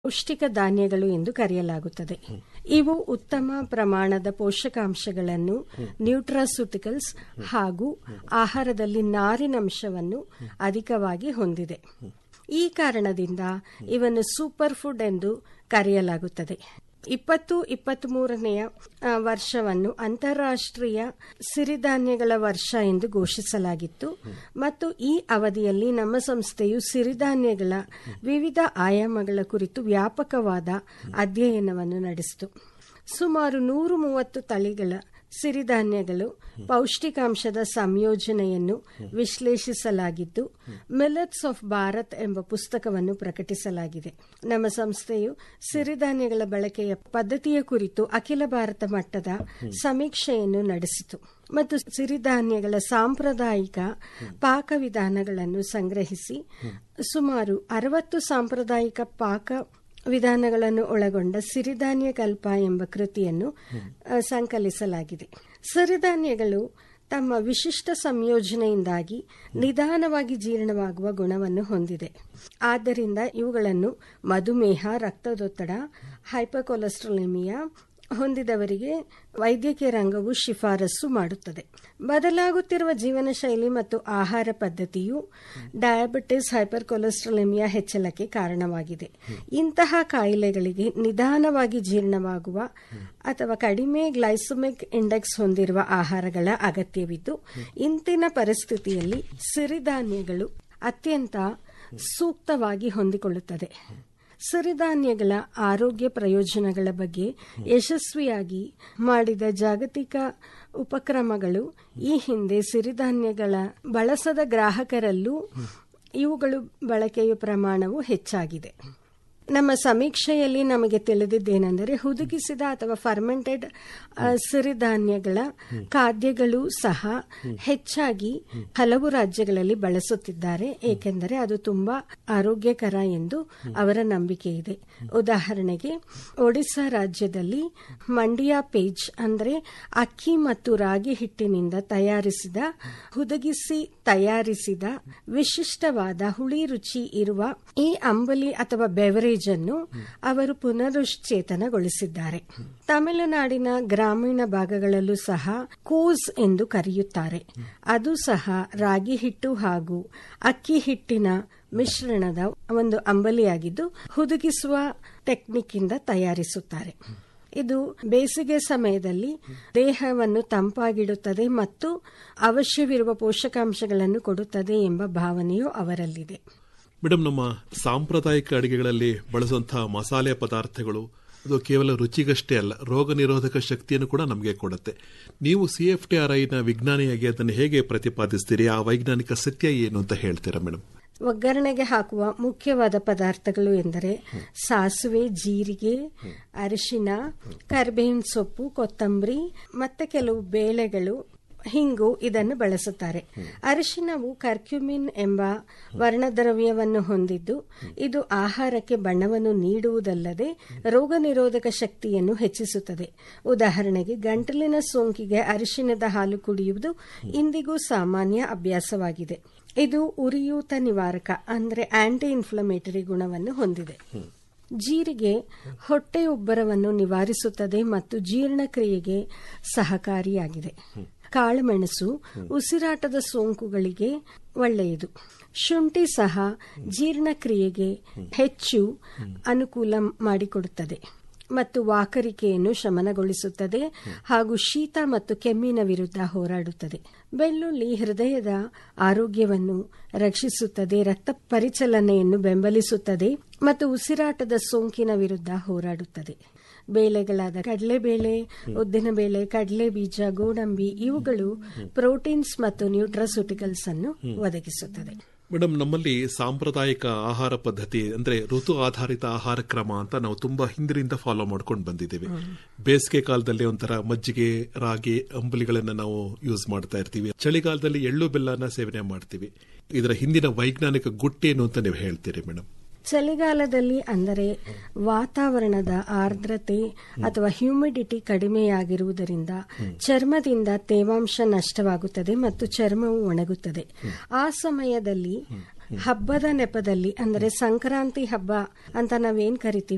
ಪೌಷ್ಟಿಕ ಧಾನ್ಯಗಳು ಎಂದು ಕರೆಯಲಾಗುತ್ತದೆ ಇವು ಉತ್ತಮ ಪ್ರಮಾಣದ ಪೋಷಕಾಂಶಗಳನ್ನು ನ್ಯೂಟ್ರಾಸ್ಯೂಟಿಕಲ್ಸ್ ಹಾಗೂ ಆಹಾರದಲ್ಲಿ ನಾರಿನಂಶವನ್ನು ಅಧಿಕವಾಗಿ ಹೊಂದಿದೆ ಈ ಕಾರಣದಿಂದ ಇವನ್ನು ಸೂಪರ್ ಫುಡ್ ಎಂದು ಕರೆಯಲಾಗುತ್ತದೆ ಇಪ್ಪತ್ತು ಇಪ್ಪತ್ಮೂರನೆಯ ವರ್ಷವನ್ನು ಅಂತಾರಾಷ್ಟ್ರೀಯ ಸಿರಿಧಾನ್ಯಗಳ ವರ್ಷ ಎಂದು ಘೋಷಿಸಲಾಗಿತ್ತು ಮತ್ತು ಈ ಅವಧಿಯಲ್ಲಿ ನಮ್ಮ ಸಂಸ್ಥೆಯು ಸಿರಿಧಾನ್ಯಗಳ ವಿವಿಧ ಆಯಾಮಗಳ ಕುರಿತು ವ್ಯಾಪಕವಾದ ಅಧ್ಯಯನವನ್ನು ನಡೆಸಿತು ಸುಮಾರು ನೂರು ಮೂವತ್ತು ತಳಿಗಳ ಸಿರಿಧಾನ್ಯಗಳು ಪೌಷ್ಟಿಕಾಂಶದ ಸಂಯೋಜನೆಯನ್ನು ವಿಶ್ಲೇಷಿಸಲಾಗಿದ್ದು ಮಿಲೆಟ್ಸ್ ಆಫ್ ಭಾರತ್ ಎಂಬ ಪುಸ್ತಕವನ್ನು ಪ್ರಕಟಿಸಲಾಗಿದೆ ನಮ್ಮ ಸಂಸ್ಥೆಯು ಸಿರಿಧಾನ್ಯಗಳ ಬಳಕೆಯ ಪದ್ಧತಿಯ ಕುರಿತು ಅಖಿಲ ಭಾರತ ಮಟ್ಟದ ಸಮೀಕ್ಷೆಯನ್ನು ನಡೆಸಿತು ಮತ್ತು ಸಿರಿಧಾನ್ಯಗಳ ಸಾಂಪ್ರದಾಯಿಕ ಪಾಕವಿಧಾನಗಳನ್ನು ಸಂಗ್ರಹಿಸಿ ಸುಮಾರು ಅರವತ್ತು ಸಾಂಪ್ರದಾಯಿಕ ಪಾಕ ವಿಧಾನಗಳನ್ನು ಒಳಗೊಂಡ ಸಿರಿಧಾನ್ಯ ಕಲ್ಪ ಎಂಬ ಕೃತಿಯನ್ನು ಸಂಕಲಿಸಲಾಗಿದೆ ಸಿರಿಧಾನ್ಯಗಳು ತಮ್ಮ ವಿಶಿಷ್ಟ ಸಂಯೋಜನೆಯಿಂದಾಗಿ ನಿಧಾನವಾಗಿ ಜೀರ್ಣವಾಗುವ ಗುಣವನ್ನು ಹೊಂದಿದೆ ಆದ್ದರಿಂದ ಇವುಗಳನ್ನು ಮಧುಮೇಹ ರಕ್ತದೊತ್ತಡ ಹೈಪರ್ಕೊಲೆಸ್ಟ್ರಾಲಿಮಿಯಾ ಹೊಂದಿದವರಿಗೆ ವೈದ್ಯಕೀಯ ರಂಗವು ಶಿಫಾರಸು ಮಾಡುತ್ತದೆ ಬದಲಾಗುತ್ತಿರುವ ಜೀವನ ಶೈಲಿ ಮತ್ತು ಆಹಾರ ಪದ್ಧತಿಯು ಡಯಾಬಿಟಿಸ್ ಹೈಪರ್ ಕೊಲೆಸ್ಟ್ರಾಲಿಮಿಯಾ ಹೆಚ್ಚಳಕ್ಕೆ ಕಾರಣವಾಗಿದೆ ಇಂತಹ ಕಾಯಿಲೆಗಳಿಗೆ ನಿಧಾನವಾಗಿ ಜೀರ್ಣವಾಗುವ ಅಥವಾ ಕಡಿಮೆ ಗ್ಲೈಸಮಿಕ್ ಇಂಡೆಕ್ಸ್ ಹೊಂದಿರುವ ಆಹಾರಗಳ ಅಗತ್ಯವಿದ್ದು ಇಂದಿನ ಪರಿಸ್ಥಿತಿಯಲ್ಲಿ ಸಿರಿಧಾನ್ಯಗಳು ಅತ್ಯಂತ ಸೂಕ್ತವಾಗಿ ಹೊಂದಿಕೊಳ್ಳುತ್ತದೆ ಸಿರಿಧಾನ್ಯಗಳ ಆರೋಗ್ಯ ಪ್ರಯೋಜನಗಳ ಬಗ್ಗೆ ಯಶಸ್ವಿಯಾಗಿ ಮಾಡಿದ ಜಾಗತಿಕ ಉಪಕ್ರಮಗಳು ಈ ಹಿಂದೆ ಸಿರಿಧಾನ್ಯಗಳ ಬಳಸದ ಗ್ರಾಹಕರಲ್ಲೂ ಇವುಗಳು ಬಳಕೆಯ ಪ್ರಮಾಣವು ಹೆಚ್ಚಾಗಿದೆ ನಮ್ಮ ಸಮೀಕ್ಷೆಯಲ್ಲಿ ನಮಗೆ ತಿಳಿದಿದ್ದೇನೆಂದರೆ ಹುದುಗಿಸಿದ ಅಥವಾ ಫರ್ಮೆಂಟೆಡ್ ಸಿರಿಧಾನ್ಯಗಳ ಖಾದ್ಯಗಳು ಸಹ ಹೆಚ್ಚಾಗಿ ಹಲವು ರಾಜ್ಯಗಳಲ್ಲಿ ಬಳಸುತ್ತಿದ್ದಾರೆ ಏಕೆಂದರೆ ಅದು ತುಂಬಾ ಆರೋಗ್ಯಕರ ಎಂದು ಅವರ ನಂಬಿಕೆ ಇದೆ ಉದಾಹರಣೆಗೆ ಒಡಿಶಾ ರಾಜ್ಯದಲ್ಲಿ ಮಂಡಿಯಾ ಪೇಜ್ ಅಂದರೆ ಅಕ್ಕಿ ಮತ್ತು ರಾಗಿ ಹಿಟ್ಟಿನಿಂದ ತಯಾರಿಸಿದ ಹುದುಗಿಸಿ ತಯಾರಿಸಿದ ವಿಶಿಷ್ಟವಾದ ಹುಳಿ ರುಚಿ ಇರುವ ಈ ಅಂಬಲಿ ಅಥವಾ ಬೆವರೇಜ್ ಅನ್ನು ಅವರು ಪುನರುಶ್ಚೇತನಗೊಳಿಸಿದ್ದಾರೆ ತಮಿಳುನಾಡಿನ ಗ್ರಾಮೀಣ ಭಾಗಗಳಲ್ಲೂ ಸಹ ಕೂಸ್ ಎಂದು ಕರೆಯುತ್ತಾರೆ ಅದು ಸಹ ರಾಗಿ ಹಿಟ್ಟು ಹಾಗೂ ಅಕ್ಕಿ ಹಿಟ್ಟಿನ ಮಿಶ್ರಣದ ಒಂದು ಅಂಬಲಿಯಾಗಿದ್ದು ಹುದುಗಿಸುವ ಟೆಕ್ನಿಕ್ ಇಂದ ತಯಾರಿಸುತ್ತಾರೆ ಇದು ಬೇಸಿಗೆ ಸಮಯದಲ್ಲಿ ದೇಹವನ್ನು ತಂಪಾಗಿಡುತ್ತದೆ ಮತ್ತು ಅವಶ್ಯವಿರುವ ಪೋಷಕಾಂಶಗಳನ್ನು ಕೊಡುತ್ತದೆ ಎಂಬ ಭಾವನೆಯು ಅವರಲ್ಲಿದೆ ಮೇಡಮ್ ನಮ್ಮ ಸಾಂಪ್ರದಾಯಿಕ ಅಡಿಗೆಗಳಲ್ಲಿ ಬಳಸುವಂತಹ ಮಸಾಲೆ ಪದಾರ್ಥಗಳು ಅದು ಕೇವಲ ರುಚಿಗಷ್ಟೇ ಅಲ್ಲ ರೋಗ ನಿರೋಧಕ ಶಕ್ತಿಯನ್ನು ಕೂಡ ನಮಗೆ ಕೊಡುತ್ತೆ ನೀವು ಸಿ ಎಫ್ ಟಿ ಆರ್ ಐನ ವಿಜ್ಞಾನಿಯಾಗಿ ಅದನ್ನು ಹೇಗೆ ಪ್ರತಿಪಾದಿಸ್ತೀರಿ ಆ ವೈಜ್ಞಾನಿಕ ಸತ್ಯ ಏನು ಅಂತ ಹೇಳ್ತೀರಾ ಮೇಡಮ್ ಒಗ್ಗರಣೆಗೆ ಹಾಕುವ ಮುಖ್ಯವಾದ ಪದಾರ್ಥಗಳು ಎಂದರೆ ಸಾಸಿವೆ ಜೀರಿಗೆ ಅರಿಶಿನ ಕರಿಬೇವಿನ ಸೊಪ್ಪು ಕೊತ್ತಂಬರಿ ಮತ್ತೆ ಕೆಲವು ಬೇಳೆಗಳು ಹಿಂಗು ಇದನ್ನು ಬಳಸುತ್ತಾರೆ ಅರಿಶಿನವು ಕರ್ಕ್ಯುಮಿನ್ ಎಂಬ ವರ್ಣದ್ರವ್ಯವನ್ನು ಹೊಂದಿದ್ದು ಇದು ಆಹಾರಕ್ಕೆ ಬಣ್ಣವನ್ನು ನೀಡುವುದಲ್ಲದೆ ರೋಗ ನಿರೋಧಕ ಶಕ್ತಿಯನ್ನು ಹೆಚ್ಚಿಸುತ್ತದೆ ಉದಾಹರಣೆಗೆ ಗಂಟಲಿನ ಸೋಂಕಿಗೆ ಅರಿಶಿನದ ಹಾಲು ಕುಡಿಯುವುದು ಇಂದಿಗೂ ಸಾಮಾನ್ಯ ಅಭ್ಯಾಸವಾಗಿದೆ ಇದು ಉರಿಯೂತ ನಿವಾರಕ ಅಂದರೆ ಆಂಟಿ ಇನ್ಫ್ಲಮೇಟರಿ ಗುಣವನ್ನು ಹೊಂದಿದೆ ಜೀರಿಗೆ ಹೊಟ್ಟೆ ಉಬ್ಬರವನ್ನು ನಿವಾರಿಸುತ್ತದೆ ಮತ್ತು ಜೀರ್ಣಕ್ರಿಯೆಗೆ ಸಹಕಾರಿಯಾಗಿದೆ ಕಾಳುಮೆಣಸು ಉಸಿರಾಟದ ಸೋಂಕುಗಳಿಗೆ ಒಳ್ಳೆಯದು ಶುಂಠಿ ಸಹ ಜೀರ್ಣಕ್ರಿಯೆಗೆ ಹೆಚ್ಚು ಅನುಕೂಲ ಮಾಡಿಕೊಡುತ್ತದೆ ಮತ್ತು ವಾಕರಿಕೆಯನ್ನು ಶಮನಗೊಳಿಸುತ್ತದೆ ಹಾಗೂ ಶೀತ ಮತ್ತು ಕೆಮ್ಮಿನ ವಿರುದ್ಧ ಹೋರಾಡುತ್ತದೆ ಬೆಳ್ಳುಳ್ಳಿ ಹೃದಯದ ಆರೋಗ್ಯವನ್ನು ರಕ್ಷಿಸುತ್ತದೆ ರಕ್ತ ಪರಿಚಲನೆಯನ್ನು ಬೆಂಬಲಿಸುತ್ತದೆ ಮತ್ತು ಉಸಿರಾಟದ ಸೋಂಕಿನ ವಿರುದ್ಧ ಹೋರಾಡುತ್ತದೆ ಬೇಳೆಗಳಾದ ಕಡಲೆಬೇಳೆ ಉದ್ದಿನಬೇಳೆ ಕಡಲೆ ಬೀಜ ಗೋಡಂಬಿ ಇವುಗಳು ಪ್ರೋಟೀನ್ಸ್ ಮತ್ತು ನ್ಯೂಟ್ರಾಸ್ಯೂಟಿಕಲ್ಸ್ ಅನ್ನು ಒದಗಿಸುತ್ತದೆ ಮೇಡಮ್ ನಮ್ಮಲ್ಲಿ ಸಾಂಪ್ರದಾಯಿಕ ಆಹಾರ ಪದ್ಧತಿ ಅಂದ್ರೆ ಋತು ಆಧಾರಿತ ಆಹಾರ ಕ್ರಮ ಅಂತ ನಾವು ತುಂಬಾ ಹಿಂದಿನಿಂದ ಫಾಲೋ ಮಾಡ್ಕೊಂಡು ಬಂದಿದ್ದೇವೆ ಬೇಸಿಗೆ ಕಾಲದಲ್ಲಿ ಒಂಥರ ಮಜ್ಜಿಗೆ ರಾಗಿ ಅಂಬಲಿಗಳನ್ನ ನಾವು ಯೂಸ್ ಮಾಡ್ತಾ ಇರ್ತೀವಿ ಚಳಿಗಾಲದಲ್ಲಿ ಎಳ್ಳು ಬೆಲ್ಲನ ಸೇವನೆ ಮಾಡ್ತೀವಿ ಇದರ ಹಿಂದಿನ ವೈಜ್ಞಾನಿಕ ಗುಟ್ಟೇನು ಅಂತ ನೀವು ಹೇಳ್ತೀರಿ ಮೇಡಮ್ ಚಳಿಗಾಲದಲ್ಲಿ ಅಂದರೆ ವಾತಾವರಣದ ಆರ್ದ್ರತೆ ಅಥವಾ ಹ್ಯೂಮಿಡಿಟಿ ಕಡಿಮೆಯಾಗಿರುವುದರಿಂದ ಚರ್ಮದಿಂದ ತೇವಾಂಶ ನಷ್ಟವಾಗುತ್ತದೆ ಮತ್ತು ಚರ್ಮವು ಒಣಗುತ್ತದೆ ಆ ಸಮಯದಲ್ಲಿ ಹಬ್ಬದ ನೆಪದಲ್ಲಿ ಅಂದರೆ ಸಂಕ್ರಾಂತಿ ಹಬ್ಬ ಅಂತ ನಾವೇನ್ ಕರಿತೀವಿ